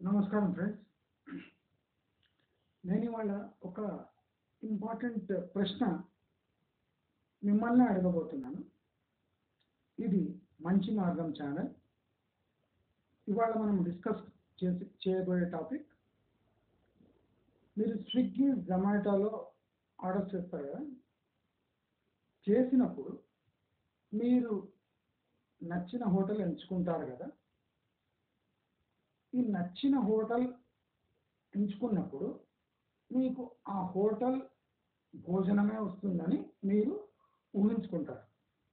నమస్కారం ఫ్రెండ్స్ నేను ఇవాళ ఒక ఇంపార్టెంట్ ప్రశ్న మిమ్మల్ని అడగబోతున్నాను ఇది మంచి మార్గం ఛానల్ ఇవాళ మనం డిస్కస్ చేసి చేయబోయే టాపిక్ మీరు స్విగ్గీ జొమాటోలో ఆర్డర్ చేస్తారు కదా చేసినప్పుడు మీరు నచ్చిన హోటల్ ఎంచుకుంటారు కదా ఈ నచ్చిన హోటల్ ఎంచుకున్నప్పుడు మీకు ఆ హోటల్ భోజనమే వస్తుందని మీరు ఊహించుకుంటారు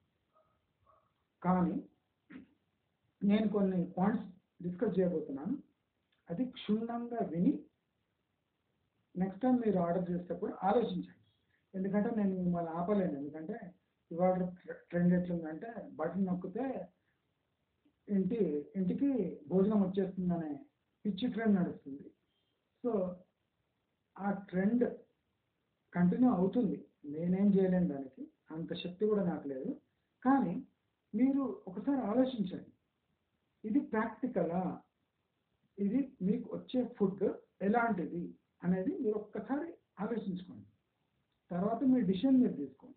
కానీ నేను కొన్ని పాయింట్స్ డిస్కస్ చేయబోతున్నాను అది క్షుణ్ణంగా విని నెక్స్ట్ టైం మీరు ఆర్డర్ చేసేటప్పుడు ఆలోచించండి ఎందుకంటే నేను మిమ్మల్ని ఆపలేను ఎందుకంటే ఇవాళ ట్రెండ్ ఎట్లుందంటే బటన్ నొక్కితే ఇంటి ఇంటికి భోజనం వచ్చేస్తుందనే పిచ్చి ట్రెండ్ నడుస్తుంది సో ఆ ట్రెండ్ కంటిన్యూ అవుతుంది నేనేం చేయలేను దానికి అంత శక్తి కూడా నాకు లేదు కానీ మీరు ఒకసారి ఆలోచించండి ఇది ప్రాక్టికలా ఇది మీకు వచ్చే ఫుడ్ ఎలాంటిది అనేది మీరు ఒక్కసారి ఆలోచించుకోండి తర్వాత మీ డిసిషన్ మీరు తీసుకోండి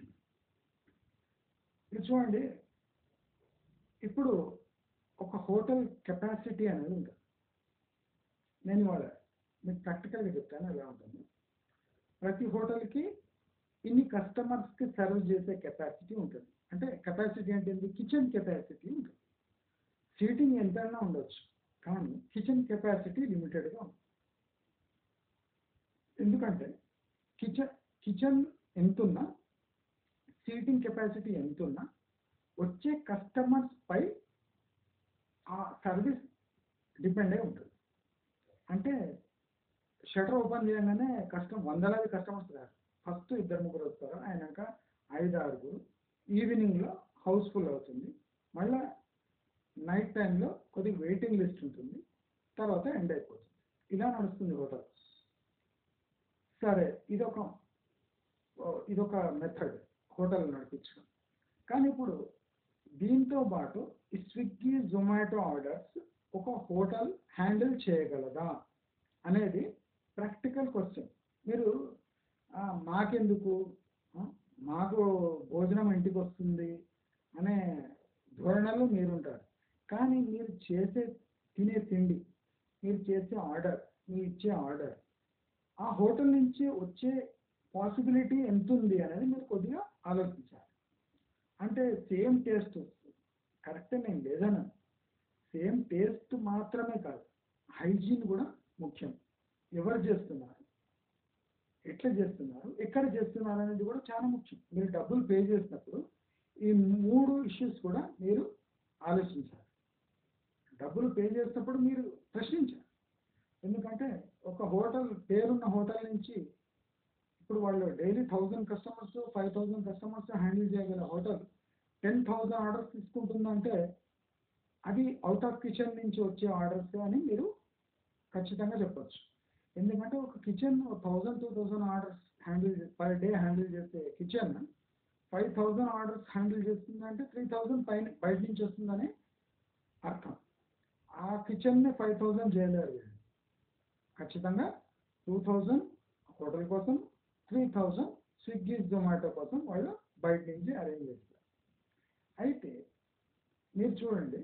ఇది చూడండి ఇప్పుడు ఒక హోటల్ కెపాసిటీ అనేది ఉంటుంది నేను ఇవాళ మీకు ప్రాక్టికల్గా చెప్తాను ఎలా ఉంటుంది ప్రతి హోటల్కి ఇన్ని కస్టమర్స్కి సర్వ్ చేసే కెపాసిటీ ఉంటుంది అంటే కెపాసిటీ అంటే ఏంటి కిచెన్ కెపాసిటీ ఉంటుంది సీటింగ్ ఎంతైనా ఉండొచ్చు కానీ కిచెన్ కెపాసిటీ లిమిటెడ్గా ఉంటుంది ఎందుకంటే కిచెన్ కిచెన్ ఎంతున్నా సీటింగ్ కెపాసిటీ ఎంతున్నా వచ్చే కస్టమర్స్ పై ఆ సర్వీస్ డిపెండ్ అయి ఉంటుంది అంటే షటర్ ఓపెన్ చేయగానే కస్టమర్ వందలాది కస్టమర్స్ రారు ఫస్ట్ ఇద్దరు ముగ్గురు వస్తారు అయినాక ఐదు ఆరుగురు ఈవినింగ్లో హౌస్ఫుల్ అవుతుంది మళ్ళీ నైట్ టైంలో కొద్దిగా వెయిటింగ్ లిస్ట్ ఉంటుంది తర్వాత ఎండ్ అయిపోతుంది ఇలా నడుస్తుంది హోటల్ సరే ఇదొక ఇదొక మెథడ్ హోటల్ నడిపించడం కానీ ఇప్పుడు దీంతో పాటు ఈ స్విగ్గీ జొమాటో ఆర్డర్స్ ఒక హోటల్ హ్యాండిల్ చేయగలదా అనేది ప్రాక్టికల్ క్వశ్చన్ మీరు మాకెందుకు మాకు భోజనం ఇంటికి వస్తుంది అనే ధోరణిలో మీరుంటారు కానీ మీరు చేసే తినే తిండి మీరు చేసే ఆర్డర్ మీరు ఇచ్చే ఆర్డర్ ఆ హోటల్ నుంచి వచ్చే పాసిబిలిటీ ఎంత ఉంది అనేది మీరు కొద్దిగా ఆలోచించాలి అంటే సేమ్ టేస్ట్ వస్తుంది కరెక్టే నేను లేదన్నా సేమ్ టేస్ట్ మాత్రమే కాదు హైజీన్ కూడా ముఖ్యం ఎవరు చేస్తున్నారు ఎట్లా చేస్తున్నారు ఎక్కడ చేస్తున్నారు అనేది కూడా చాలా ముఖ్యం మీరు డబ్బులు పే చేసినప్పుడు ఈ మూడు ఇష్యూస్ కూడా మీరు ఆలోచించాలి డబ్బులు పే చేసినప్పుడు మీరు ప్రశ్నించాలి ఎందుకంటే ఒక హోటల్ పేరున్న హోటల్ నుంచి ఇప్పుడు వాళ్ళు daily thousand customers five thousand customers handle చేయగల హోటల్ టెన్ థౌజండ్ ఆర్డర్స్ తీసుకుంటుందంటే అది అవుట్ ఆఫ్ కిచెన్ నుంచి వచ్చే ఆర్డర్స్ అని మీరు ఖచ్చితంగా చెప్పొచ్చు ఎందుకంటే ఒక kitchen thousand two thousand orders handle per day handle చేసే kitchen five thousand orders handle చేస్తుందంటే త్రీ థౌజండ్ పైన బయట నుంచి వస్తుందని అర్థం ఆ కిచెన్ని ఫైవ్ థౌజండ్ చేయలేరు వీళ్ళు ఖచ్చితంగా టూ థౌజండ్ హోటల్ కోసం త్రీ థౌజండ్ స్విగ్గీ జొమాటో కోసం వాళ్ళు బయట నుంచి అరేంజ్ చేస్తారు అయితే మీరు చూడండి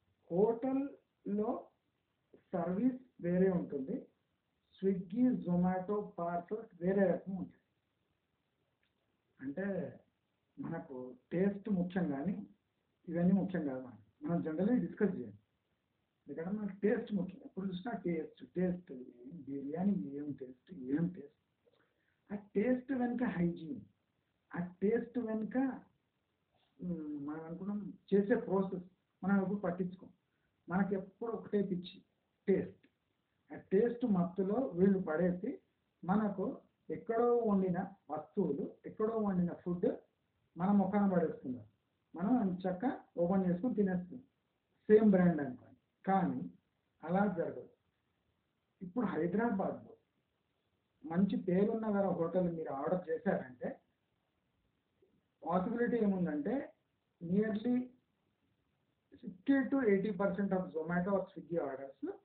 హోటల్లో సర్వీస్ వేరే ఉంటుంది స్విగ్గీ జొమాటో పార్సల్స్ వేరే రకం ఉంటాయి అంటే మనకు టేస్ట్ ముఖ్యం కానీ ఇవన్నీ ముఖ్యం కాదు మనకి మనం జనరల్గా డిస్కస్ చేయాలి ఎందుకంటే మనకి టేస్ట్ ముఖ్యం ఎప్పుడు చూసినా టేస్ట్ టేస్ట్ బిర్యానీ ఏం టేస్ట్ ఏం టేస్ట్ ఆ టేస్ట్ వెనుక హైజీన్ ఆ టేస్ట్ వెనుక మనం అనుకున్నాం చేసే ప్రాసెస్ మనం ఎప్పుడు పట్టించుకోం మనకి ఎప్పుడు ఒకటే పిచ్చి టేస్ట్ ఆ టేస్ట్ మత్తులో వీళ్ళు పడేసి మనకు ఎక్కడో వండిన వస్తువులు ఎక్కడో వండిన ఫుడ్ మన ముఖాన పడేస్తున్నారు మనం చక్క ఓపెన్ చేసుకుని తినేస్తున్నాం సేమ్ బ్రాండ్ అనుకోండి కానీ అలా జరగదు ఇప్పుడు హైదరాబాద్లో మంచి పేరున్న గల హోటల్ మీరు ఆర్డర్ చేశారంటే పాసిబిలిటీ ఏముందంటే nearly sixty to eighty percent of Zomato or Swiggy orders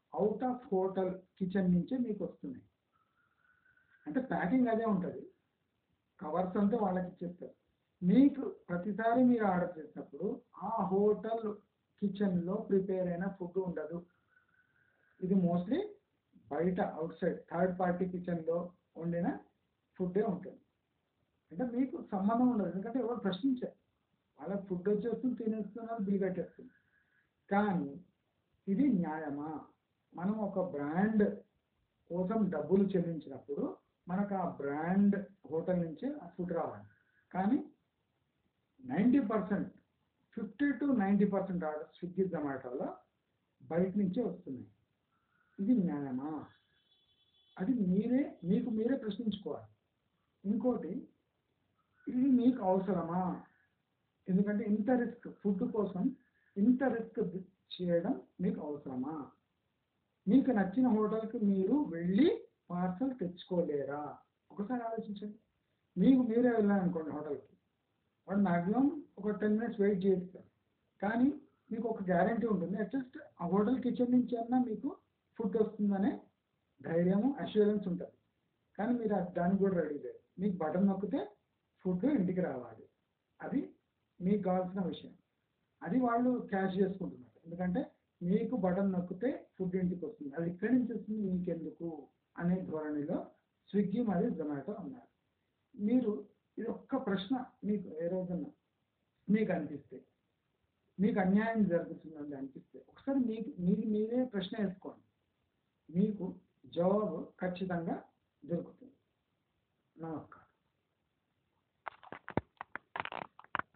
out of hotel kitchen నుంచే మీకు వస్తున్నాయి అంటే ప్యాకింగ్ అదే ఉంటుంది కవర్స్ అంతా వాళ్ళకి ఇచ్చేస్తారు మీకు ప్రతిసారి మీరు ఆర్డర్ చేసినప్పుడు ఆ హోటల్ కిచెన్లో ప్రిపేర్ అయిన ఫుడ్ ఉండదు ఇది మోస్ట్లీ బయట అవుట్ సైడ్ థర్డ్ పార్టీ కిచెన్లో వండిన ఫుడ్డే ఉంటుంది అంటే మీకు సంబంధం ఉండదు ఎందుకంటే ఎవరు ప్రశ్నించారు వాళ్ళకి ఫుడ్ వచ్చేస్తుంది తినేస్తున్నారు బిల్ కట్టేస్తుంది కానీ ఇది న్యాయమా మనం ఒక బ్రాండ్ కోసం డబ్బులు చెల్లించినప్పుడు మనకు ఆ బ్రాండ్ హోటల్ నుంచే ఆ ఫుడ్ రావాలి కానీ ninety percent fifty to ninety percent order Swiggy జొమాటోలో బయట నుంచే వస్తున్నాయి ఇది న్యాయమా అది మీరే మీకు మీరే ప్రశ్నించుకోవాలి ఇంకోటి ఇది మీకు అవసరమా ఎందుకంటే ఇంత రిస్క్ ఫుడ్ కోసం ఇంత రిస్క్ చేయడం మీకు అవసరమా మీకు నచ్చిన హోటల్కి మీరు వెళ్ళి పార్సల్ తెచ్చుకోలేరా ఒకసారి ఆలోచించండి మీకు మీరే వెళ్ళాలనుకోండి హోటల్కి వాడు మ్యాక్సిమం ఒక టెన్ మినిట్స్ వెయిట్ చేస్తారు కానీ మీకు ఒక గ్యారంటీ ఉంటుంది అట్లీస్ట్ ఆ హోటల్ కిచెన్ నుంచి అన్నా మీకు ఫుడ్ వస్తుందనే ధైర్యము అష్యూరెన్స్ ఉంటుంది కానీ మీరు అది దానికి కూడా రెడీ లేదు మీకు బటన్ నొక్కితే ఫుడ్ ఇంటికి రావాలి అది మీకు కావాల్సిన విషయం అది వాళ్ళు క్యాష్ చేసుకుంటున్నారు ఎందుకంటే మీకు బటన్ నొక్కితే ఫుడ్ ఇంటికి వస్తుంది అది ఇక్కడి నుంచి వస్తుంది మీకెందుకు అనే ధోరణిలో స్విగ్గీ మరియు జొమాటో ఉన్నారు మీరు ఇది ఒక్క ప్రశ్న మీకు ఏ రోజున మీకు అనిపిస్తే మీకు అన్యాయం జరుగుతుందని అనిపిస్తే ఒకసారి మీకు మీరు మీరే ప్రశ్న వేసుకోండి మీకు జవాబు ఖచ్చితంగా దొరుకుతుంది నమస్కారం